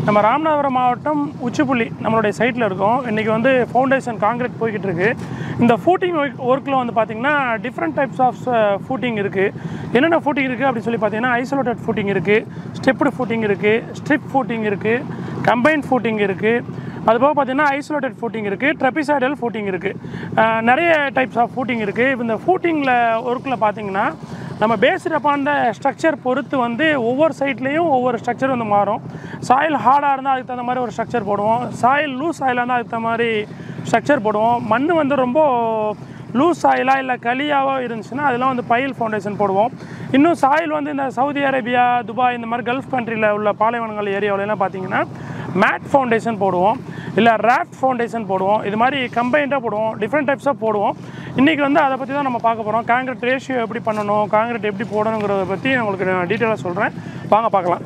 நம்ம ராமநாதபுரம் மாவட்டம் உச்சிப்புள்ளி நம்மளுடைய சைட்டில் இருக்கோம் இன்றைக்கி வந்து ஃபவுண்டேஷன் காங்கிரீட் போய்கிட்டு இருக்கு இந்த ஃபூட்டிங் ஒர்க்கில் வந்து பார்த்திங்கன்னா டிஃப்ரெண்ட் டைப்ஸ் ஆஃப் ஃபூட்டிங் இருக்குது என்னென்ன ஃபூட்டிங் இருக்குது அப்படின்னு சொல்லி பார்த்தீங்கன்னா ஐசோலேட்டட் ஃபூட்டிங் இருக்குது ஸ்டெப்டு ஃபூட்டிங் இருக்குது ஸ்ட்ரிப் ஃபூட்டிங் இருக்குது கம்பைன்ட் ஃபூட்டிங் இருக்குது அதுபோக பார்த்தீங்கன்னா ஐசோலேட்டட் ஃபூட்டிங் இருக்குது ட்ரெபிசைடல் ஃபூட்டிங் இருக்குது நிறைய டைப்ஸ் ஆஃப் ஃபூட்டிங் இருக்குது இப்போ இந்த ஃபூட்டிங்கில் ஒர்க்கில் பார்த்தீங்கன்னா நம்ம பேஸ்ட் அப்பான் த ஸ்ட்ரக்சர் பொறுத்து வந்து ஒவ்வொரு சைட்லேயும் ஒவ்வொரு ஸ்ட்ரக்சர் வந்து மாறும் சாயில் ஹார்டாக இருந்தால் அதுக்கு தகுந்த மாதிரி ஒரு ஸ்ட்ரக்சர் போடுவோம் சாயில் லூஸ் சாயிலாக இருந்தால் அதுக்கு தகுந்த மாதிரி ஸ்ட்ரக்சர் போடுவோம் மண் வந்து ரொம்ப லூஸ் சாயிலாக இல்லை களியாவோ இருந்துச்சுன்னா அதெல்லாம் வந்து பயில் ஃபவுண்டேஷன் போடுவோம் இன்னும் சாயில் வந்து இந்த சவுதி அரேபியா துபாய் இந்த மாதிரி கல்ஃப் கண்ட்ரியில் உள்ள பாலைவனங்கள் ஏரியாவிலலாம் பார்த்தீங்கன்னா மேட் ஃபவுண்டேஷன் போடுவோம் இல்லை ராஃப்ட் ஃபவுண்டேஷன் போடுவோம் இது மாதிரி கம்பைண்டாக போடுவோம் டிஃப்ரெண்ட் டைப்ஸாக போடுவோம் இன்றைக்கி வந்து அதை பற்றி தான் நம்ம பார்க்க போகிறோம் காங்கிரீட் ரேஷியோ எப்படி பண்ணணும் காங்கிரீட் எப்படி போடணுங்கிறத பற்றி நான் உங்களுக்கு நான் டீட்டெயிலாக சொல்கிறேன் வாங்க பார்க்கலாம்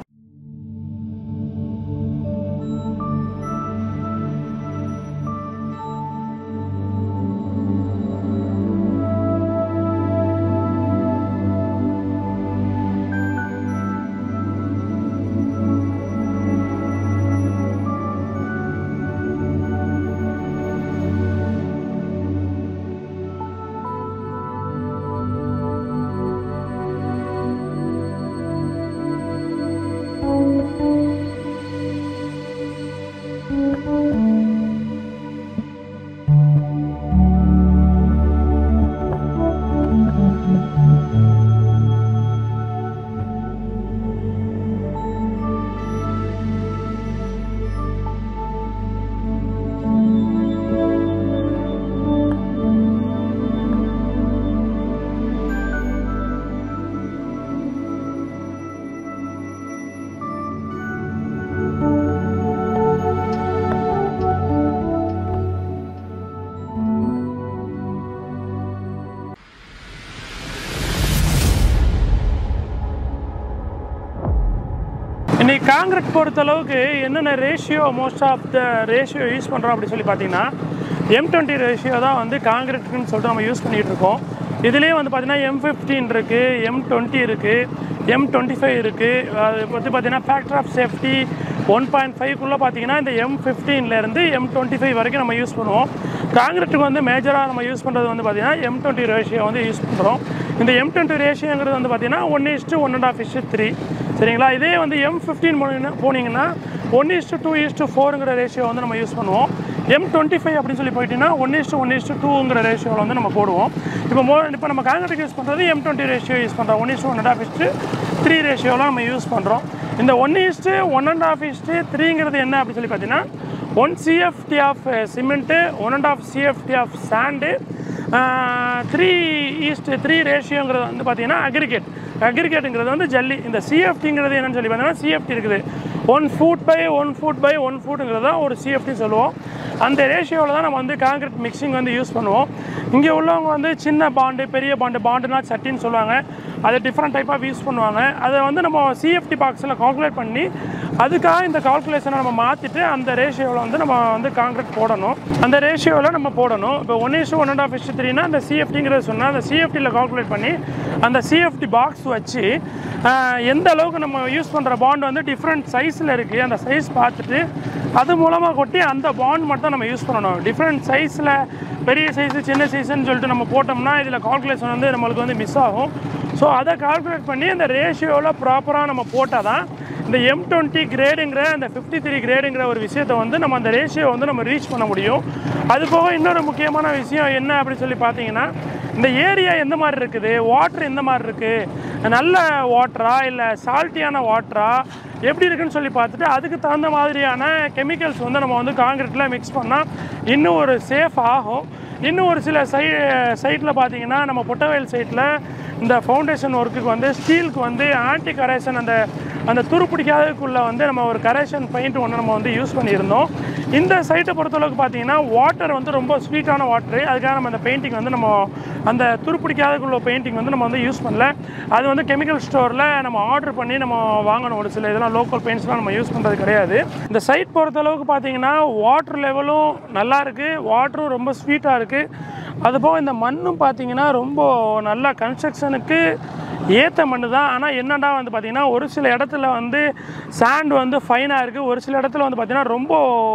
இன்னைக்கு காங்கிரீட் பொறுத்தளவுக்கு என்னென்ன ratio most of the ratio use பண்ணுறோம் அப்படின்னு சொல்லி பார்த்தீங்கன்னா எம் டுவெண்ட்டி ரேஷியோ தான் வந்து காங்கிரீட்டுக்குன்னு சொல்லிட்டு நம்ம யூஸ் பண்ணிகிட்டு இருக்கோம் இதுலேயே வந்து பார்த்தீங்கன்னா எம் ஃபிஃப்டீன் இருக்குது எம் டுவெண்ட்டி இருக்குது எம் டுவெண்ட்டி ஃபைவ் இருக்குது அது வந்து பார்த்தீங்கன்னா factor of safety one point ஃபைவ்க்குள்ளே பார்த்தீங்கன்னா இந்த எம் ஃபிஃப்டீன்லேருந்து எம் டுவெண்ட்டி ஃபைவ் வரைக்கும் நம்ம யூஸ் பண்ணுவோம் காங்கிரீட்டுக்கு வந்து மேஜராக நம்ம யூஸ் பண்ணுறது வந்து பார்த்தீங்கன்னா எம் டுவெண்ட்டி ரேஷியோ வந்து யூஸ் பண்ணுறோம் இந்த எம் டுவெண்ட்டி ரேஷியோங்கிறது வந்து பார்த்தீங்கன்னா one is to one and half is to three சரிங்களா இதே வந்து எம் ஃபிஃப்டீன் போனீங்கன்னா ஒன் இஸ்ட்டு டூ இஸ்ட்டு ஃபோருங்கிற ரேஷியோ வந்து நம்ம யூஸ் பண்ணுவோம் எம் டுவெண்ட்டி ஃபைவ் அப்படின்னு சொல்லி போயிட்டீங்கன்னா ஒன் இஸ்ட்டு ஒன் இஸ்ட்டு டூங்கிற ரேஷியோவில் வந்து நம்ம போடுவோம் இப்போ மோ இப்போ நம்ம காங்கிரீட் யூஸ் பண்ணுறது எம் டுவெண்ட்டி ரேஷியோ யூஸ் பண்ணுறோம் one is to one and half is to three ரேஷியோலாம் நம்ம யூஸ் பண்ணுறோம் இந்த one is to one and half is to த்ரீங்கிறது என்ன அப்படின்னு சொல்லி பார்த்தீங்கன்னா one CFT of cement one and half CFT of sand three is to three ரேஷியோங்கிறது வந்து பார்த்தீங்கன்னா அக்ரிகேட் அக்ரிகேட்டுங்கிறது வந்து ஜல்லி இந்த சிஎஃப்டிங்கிறது என்னன்னு சொல்லி பார்த்தீங்கன்னா சிஎஃப்டி இருக்குது one foot by one foot by one ஃபுட்டுங்கிறது தான் ஒரு சிஎஃப்டி சொல்லுவோம் அந்த ரேஷியோவில் தான் நம்ம வந்து காங்கிரீட் மிக்சிங் வந்து யூஸ் பண்ணுவோம் இங்கே உள்ளவங்க வந்து சின்ன பாண்டு பெரிய பாண்டு பாண்டுனா சட்டின்னு சொல்லுவாங்க அதை டிஃப்ரெண்ட் டைப் ஆஃப் யூஸ் பண்ணுவாங்க அதை வந்து நம்ம சிஎஃப்டி பாக்ஸில் கால்குலேட் பண்ணி அதுக்காக இந்த கால்குலேஷனை நம்ம மாற்றிட்டு அந்த ரேஷியோவில் வந்து நம்ம வந்து காங்கிரீட் போடணும் அந்த ரேஷியோவில் நம்ம போடணும் இப்போ one is to one and half is to த்ரீனா அந்த சிஎஃப்டிங்கிறத சொன்னால் அந்த சிஎஃப்டியில் கால்குலேட் பண்ணி அந்த சிஎஃப்டி பாக்ஸ் வச்சு ஆஹ், எந்த அளவுக்கு நம்ம யூஸ் பண்ணுற பாண்ட் வந்து டிஃப்ரெண்ட் சைஸில் இருக்குது அந்த சைஸ் பார்த்துட்டு அது மூலமாக கொட்டி அந்த பாண்ட் மட்டும் நம்ம யூஸ் பண்ணணும் டிஃப்ரெண்ட் சைஸில் பெரிய சைஸு சின்ன சைஸ்ன்னு சொல்லிட்டு நம்ம போட்டோம்னா இதில் கால்குலேஷன் வந்து நம்மளுக்கு வந்து மிஸ் ஆகும் ஸோ அதை கால்குலேட் பண்ணி அந்த ரேஷியோவில் ப்ராப்பராக நம்ம போட்டால் தான் இந்த எம் டுவெண்ட்டி கிரேடுங்கிற அந்த ஃபிஃப்டி த்ரீ கிரேடுங்கிற ஒரு விஷயத்தை வந்து நம்ம அந்த ரேஷியோ வந்து நம்ம ரீச் பண்ண முடியும் அது போக இன்னொரு முக்கியமான விஷயம் என்ன அப்படின்னு சொல்லி பார்த்தீங்கன்னா இந்த ஏரியா எந்த மாதிரி இருக்குது வாட்டர் எந்த மாதிரி இருக்குது நல்ல வாட்டரா இல்லை சால்ட்டியான வாட்டரா எப்படி இருக்குன்னு சொல்லி பார்த்துட்டு அதுக்கு தகுந்த மாதிரியான கெமிக்கல்ஸ் வந்து நம்ம வந்து காங்கிரீட்டில் மிக்ஸ் பண்ணால் இன்னும் ஒரு சேஃப் ஆகும் இன்னும் ஒரு சில சை சைட்டில் பார்த்தீங்கன்னா நம்ம பொட்டவயல் சைட்டில் இந்த ஃபவுண்டேஷன் ஒர்க்குக்கு வந்து ஸ்டீலுக்கு வந்து ஆன்டி கரேஷன் அந்த அந்த துரு பிடிக்காததுக்குள்ள வந்து நம்ம ஒரு கரேஷன் பெயிண்ட் ஒன்று நம்ம வந்து யூஸ் பண்ணியிருந்தோம் இந்த சைட்டை பொறுத்தளவுக்கு பார்த்தீங்கன்னா வாட்டர் வந்து ரொம்ப ஸ்வீட்டான வாட்டரு அதுக்காக நம்ம அந்த பெயிண்டிங் வந்து நம்ம அந்த துரு பிடிக்காததுக்குள்ள பெயிண்டிங் வந்து நம்ம வந்து யூஸ் பண்ணல அது வந்து கெமிக்கல் ஸ்டோரில் நம்ம ஆர்டர் பண்ணி நம்ம வாங்கணும் ஒரு சில இதெல்லாம் லோக்கல் பெயிண்ட்ஸ்லாம் நம்ம யூஸ் பண்ணுறது கிடையாது இந்த சைட் பொறுத்தளவுக்கு பார்த்தீங்கன்னா வாட்டர் லெவலும் நல்லா இருக்குது வாட்டரும் ரொம்ப ஸ்வீட்டாக இருக்குது அதுபோக இந்த மண்ணும் பார்த்தீங்கன்னா ரொம்ப நல்லா கன்ஸ்ட்ரக்ஷனுக்கு ஏற்ற மண் தான் ஆனால் என்னடா வந்து பார்த்திங்கன்னா ஒரு சில இடத்துல வந்து சாண்ட் வந்து ஃபைனாக இருக்குது ஒரு சில இடத்துல வந்து பார்த்திங்கன்னா ரொம்ப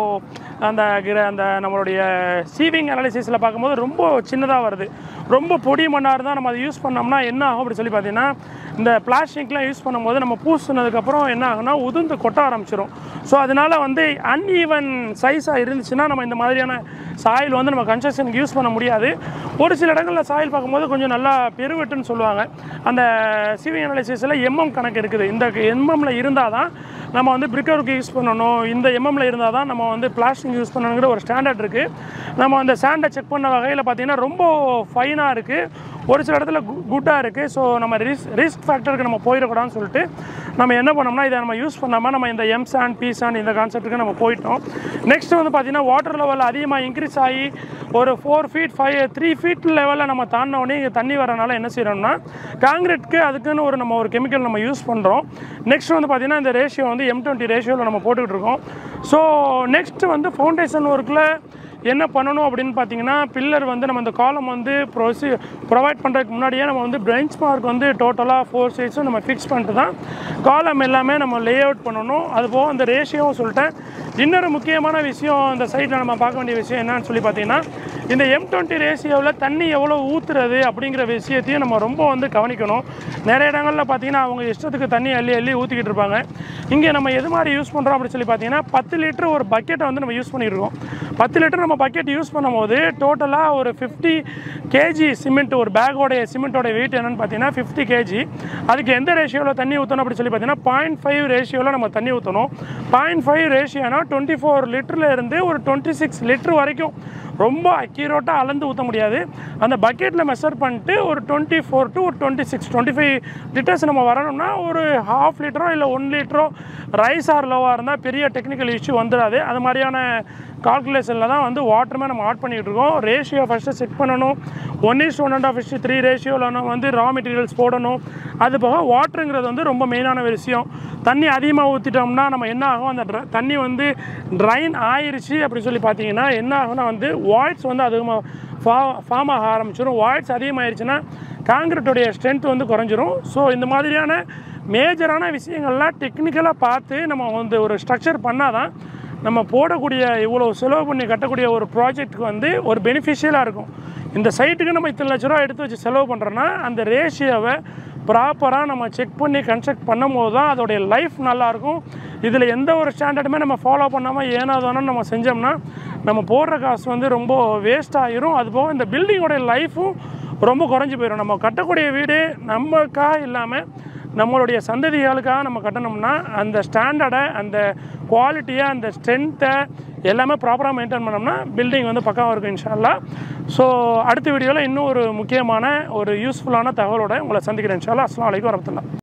அந்த கிர- அந்த நம்மளுடைய சீவிங் அனாலிசிஸில் பார்க்கும்போது ரொம்ப சின்னதாக வருது ரொம்ப பொடி மண்ணாக இருந்தால் நம்ம அதை யூஸ் பண்ணோம்னா என்ன ஆகும் அப்படி சொல்லி பார்த்தீங்கன்னா இந்த பிளாஸ்டிக்லாம் யூஸ் பண்ணும்போது நம்ம பூசினதுக்கப்புறம் என்ன ஆகும்னா உதிர்ந்து கொட்ட ஆரம்பிச்சிடும் ஸோ அதனால் வந்து அன்ஈவன் சைஸாக இருந்துச்சுன்னா நம்ம இந்த மாதிரியான சாயில் வந்து நம்ம கன்ஸ்ட்ரக்ஷனுக்கு யூஸ் பண்ண முடியாது ஒரு சில இடங்களில் சாயில் பார்க்கும்போது கொஞ்சம் நல்லா பெருவெட்டுன்னு சொல்லுவாங்க அந்த சிவி அனாலிசிஸில் எம்எம் கணக்கு இருக்குது இந்த எம்எம்ல இருந்தால் தான் நம்ம வந்து பிரிக்கருக்கு யூஸ் பண்ணணும் இந்த எம்எம்ல இருந்தால் தான் நம்ம வந்து பிளாஸ்டிக் யூஸ் பண்ணணுங்கிற ஒரு ஸ்டாண்டர்ட் இருக்குது நம்ம அந்த சாண்டை செக் பண்ண வகையில் பார்த்தீங்கன்னா ரொம்ப ஃபைனாக இருக்குது ஒரு சில இடத்துல குட்டாக இருக்குது ஸோ நம்ம ரிஸ்க் ரிஸ்க் ஃபேக்டருக்கு நம்ம போயிடக்கூடாதுன்னு சொல்லிட்டு நம்ம என்ன பண்ணோம்னா இதை நம்ம யூஸ் பண்ணாமல் நம்ம இந்த எம் சாண்ட் பி சாண்ட் இந்த கான்செப்ட்டுக்கு நம்ம போயிட்டோம் நெக்ஸ்ட் வந்து பார்த்திங்கன்னா வாட்டர் லெவல் அதிகமாக இன்க்ரீஸ் ஆகி ஒரு four feet five three feet லெவலில் நம்ம தாண்டின உடனே இங்கே தண்ணி வரனால என்ன செய்கிறோம்னா காங்கிரீட்க்கு அதுக்குன்னு ஒரு நம்ம ஒரு கெமிக்கல் நம்ம யூஸ் பண்ணுறோம் நெக்ஸ்ட் வந்து பார்த்திங்கன்னா இந்த ரேஷியோ வந்து எம் டுவெண்ட்டி ரேஷியோவில் நம்ம போட்டுக்கிட்டு இருக்கோம் ஸோ நெக்ஸ்ட் வந்து ஃபவுண்டேஷன் ஒர்க்கில் என்ன பண்ணணும் அப்படின்னு பார்த்தீங்கன்னா பில்லர் வந்து நம்ம இந்த காலம் வந்து ப்ரொசி ப்ரொவைட் பண்ணுறதுக்கு முன்னாடியே நம்ம வந்து பெஞ்ச் மார்க் வந்து டோட்டலாக ஃபோர் சைட்ஸும் நம்ம ஃபிக்ஸ் பண்ணிட்டு தான் காலம் எல்லாமே நம்ம லே அவுட் பண்ணணும் அதுபோக அந்த ரேஷியோவும் சொல்லிட்டேன் இன்னொரு முக்கியமான விஷயம் இந்த சைட்டில் நம்ம பார்க்க வேண்டிய விஷயம் என்னன்னு சொல்லி பார்த்தீங்கன்னா இந்த எம் டுவெண்ட்டி ரேஷியோவில் தண்ணி எவ்வளோ ஊற்றுறது அப்படிங்கிற விஷயத்தையும் நம்ம ரொம்ப வந்து கவனிக்கணும் நிறைய இடங்களில் பார்த்தீங்கன்னா அவங்க இஷ்டத்துக்கு தண்ணி அள்ளி அள்ளி ஊற்றிக்கிட்டு இருப்பாங்க இங்கே நம்ம எது மாதிரி யூஸ் பண்ணுறோம் அப்படின்னு சொல்லி பார்த்தீங்கன்னா பத்து லிட்டர் ஒரு பக்கெட்டை வந்து நம்ம யூஸ் பண்ணியிருக்கோம் பத்து லிட்டர் நம்ம பக்கெட் யூஸ் பண்ணும்போது டோட்டலாக ஒரு ஃபிஃப்டி கேஜி சிமெண்ட் ஒரு பேக்கோடைய சிமெண்ட்டோட வெயிட் என்னன்னு பார்த்தீங்கன்னா ஃபிஃப்டி கேஜி அதுக்கு எந்த ரேஷியோவில் தண்ணி ஊற்றணும் அப்படின்னு சொல்லி பார்த்தீங்கன்னா பாயிண்ட் ஃபைவ் ரேஷியோவில் நம்ம தண்ணி ஊற்றணும் பாயிண்ட் ஃபைவ் ரேஷியோனா டுவெண்ட்டி ஃபோர் லிட்டரில் இருந்து ஒரு டுவெண்ட்டி சிக்ஸ் லிட்டர் வரைக்கும் ரொம்ப அக்யூரேட்டாக அளந்து ஊற்ற முடியாது அந்த பக்கெட்டில் மெஷர் பண்ணிட்டு ஒரு டுவெண்ட்டி ஃபோர் டு ஒரு twenty six twenty five liters நம்ம வரணும்னா ஒரு ஹாஃப் லிட்டரோ இல்லை ஒன் லிட்டரோ ரைஸ் ஆர் லோவாக இருந்தால் பெரிய டெக்னிக்கல் இஷ்யூ வந்துடாது அது மாதிரியான கால்குலேஷனில் தான் வந்து வாட்டருமே நம்ம ஆட் பண்ணிகிட்டு இருக்கோம் ரேஷியோ ஃபஸ்ட்டு செக் பண்ணணும் one is one and half is three ரேஷியோவில் நம்ம வந்து ரா மெட்டீரியல்ஸ் போடணும் அது போக வாட்டருங்கிறது வந்து ரொம்ப மெயினான ஒரு விஷயம் தண்ணி அதிகமாக ஊற்றிட்டோம்னா நம்ம என்ன ஆகும் அந்த dr- தண்ணி வந்து ட்ரைன் ஆயிருச்சு அப்படி சொல்லி பார்த்தீங்கன்னா என்ன ஆகும்னா வந்து வாய்ட்ஸ் வந்து அதிகமாக ஃபா ஃபார்ம் ஆக ஆரம்பிச்சிடும் வாய்ட்ஸ் அதிகமாகிருச்சுன்னா காங்கிரீட்டோடைய ஸ்ட்ரென்த் வந்து குறைஞ்சிரும் ஸோ இந்த மாதிரியான மேஜரான விஷயங்கள்லாம் டெக்னிக்கலாக பார்த்து நம்ம வந்து ஒரு ஸ்ட்ரக்சர் பண்ணால் தான் நம்ம போடக்கூடிய இவ்வளோ செலவு பண்ணி கட்டக்கூடிய ஒரு ப்ராஜெக்ட்டுக்கு வந்து ஒரு பெனிஃபிஷியலாக இருக்கும் இந்த சைட்டுக்கு நம்ம இத்தனை லட்ச ரூபா எடுத்து வச்சு செலவு பண்ணுறோன்னா அந்த ரேஷியோவை ப்ராப்பராக நம்ம செக் பண்ணி கன்ஸ்ட்ரக்ட் பண்ணும்போது தான் அதோடைய லைஃப் நல்லாயிருக்கும் இதில் எந்த ஒரு ஸ்டாண்டர்டுமே நம்ம ஃபாலோ பண்ணாமல் ஏனாதானோ நம்ம செஞ்சோம்னா நம்ம போடுற காசு வந்து ரொம்ப வேஸ்ட் ஆகிரும் அதுபோக இந்த பில்டிங்கோடைய லைஃப்பும் ரொம்ப குறைஞ்சி போயிடும் நம்ம கட்டக்கூடிய வீடு நம்மளுக்காக இல்லாமல் நம்மளுடைய சந்ததிகளுக்காக நம்ம கட்டணும்னா அந்த ஸ்டாண்டர்டை அந்த குவாலிட்டியை அந்த ஸ்ட்ரென்த்தை எல்லாமே ப்ராப்பராக மெயின்டைன் பண்ணோம்னா பில்டிங் வந்து பக்காவாக இருக்கும் இன்ஷால்லா ஸோ அடுத்த வீடியோவில் இன்னும் ஒரு முக்கியமான ஒரு யூஸ்ஃபுல்லான தகவலோட உங்களை சந்திக்கிறேன் இன்ஷால்லா அஸ்லாம் வலைக்கம் வரமத்துல்லா